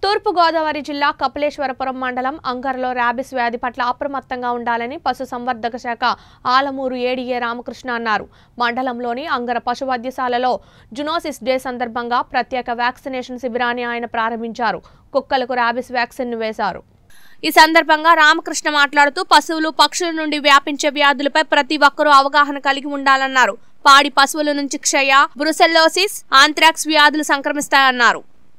తూర్పుగోదావరి జిల్లా కపిలేశ్వరపురం మండలం అంగర్లో ర్యాబిస్ వ్యాధి పట్ల అప్రమత్తంగా ఉండాలని పశు సంవర్ధక శాఖ ఆలమూరు ఏడీఏ రామకృష్ణ అన్నారు మండలంలోని అంగర పశు వైద్యశాలలో జునోసిస్ డే సందర్భంగా ప్రత్యేక వ్యాక్సినేషన్ శిబిరాన్ని ఆయన ప్రారంభించారు కుక్కలకు ర్యాబిస్ వ్యాక్సిన్ వేశారు ఈ సందర్భంగా రామకృష్ణ మాట్లాడుతూ పశువులు పక్షుల నుండి వ్యాపించే వ్యాధులపై ప్రతి ఒక్కరూ అవగాహన కలిగి ఉండాలన్నారు పాడి పశువుల నుంచి క్షయ బ్రుసెల్లోసిస్ ఆంథ్రాక్స్ వ్యాధులు సంక్రమిస్తాయన్నారు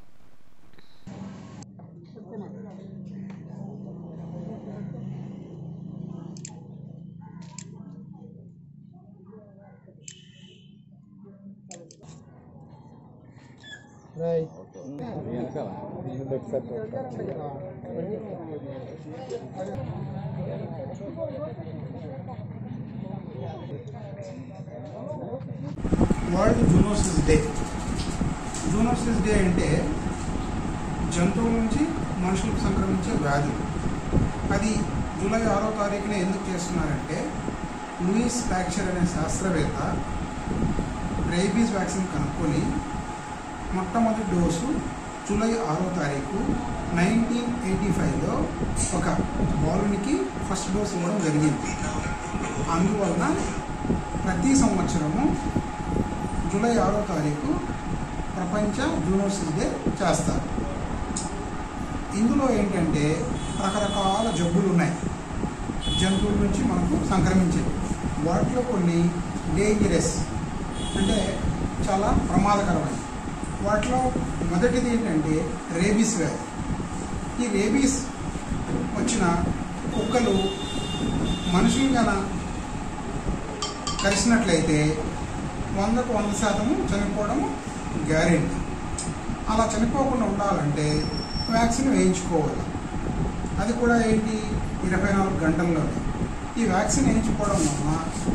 world zoonosis day zoonosis day అంటే జంతువుల నుంచి మనుషులకు సంక్రమించే వ్యాధులు అది జూలై ఆరో తారీఖున ఎందుకు చేస్తున్నారంటే లూయిస్ ఫ్యాక్చర్ అనే శాస్త్రవేత్త రేబీస్ వ్యాక్సిన్ కనుక్కొని మొట్టమొదటి డోసు జూలై ఆరో తారీఖు నైన్టీన్ ఎయిటీ ఫైవ్లో ఒక బాలునికి ఫస్ట్ డోస్ ఇవ్వడం జరిగింది అందువలన ప్రతి సంవత్సరము జూలై ఆరో తారీఖు ప్రపంచ జూనోసిస్ డే చేస్తారు ఇందులో ఏంటంటే రకరకాల జబ్బులు ఉన్నాయి జంతువుల నుంచి మనకు సంక్రమించేవి వాటిలో కొన్ని డేంజరస్ అంటే చాలా ప్రమాదకరమైనవి వాటిలో మొదటిది ఏంటంటే రేబీస్ వ్యాధి ఈ రేబీస్ వచ్చిన కుక్కలు మనుషులు గన కలిసినట్లయితే వందకు వంద శాతము చనిపోవడము గ్యారెంటీ అలా చనిపోకుండా ఉండాలంటే వ్యాక్సిన్ వేయించుకోవాలి అది కూడా ఏంటి ఇరవై నాలుగు గంటల్లోనే ఈ వ్యాక్సిన్ వేయించుకోవడం వలన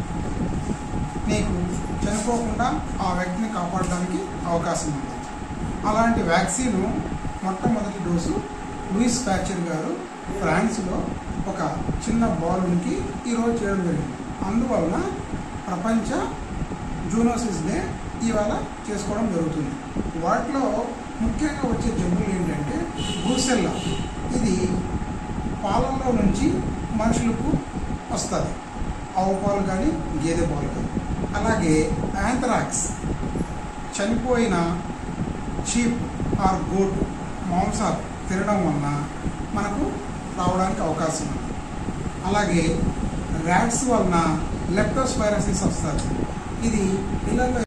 నీకు చనిపోకుండా ఆ వ్యక్తిని కాపాడడానికి అవకాశం ఉంది అలాంటి వ్యాక్సిన్ మొట్టమొదటి డోసు లూయిస్ ప్యాచర్ గారు ఫ్రాన్స్లో ఒక చిన్న బాలునికి ఈరోజు చేయడం జరిగింది అందువలన ప్రపంచ జూనోసిస్ డే ఇవాళ చేసుకోవడం జరుగుతుంది వాటిలో ముఖ్యంగా వచ్చే జబ్బులు ఏంటంటే బ్రూసెల్లా ఇది పాలల్లో నుంచి మనుషులకు వస్తుంది ఆవు పాలు కానీ గేదె పాలు కానీ అలాగే యాంథ్రాక్స్ చనిపోయిన చీప్ ఆర్ గోట్ మాంసాలు తినడం వలన మనకు రావడానికి అవకాశం ఉంది అలాగే ర్యాట్స్ వలన లెప్టోస్పైరసిస్ వస్తుంది ఇది పిల్లల్లో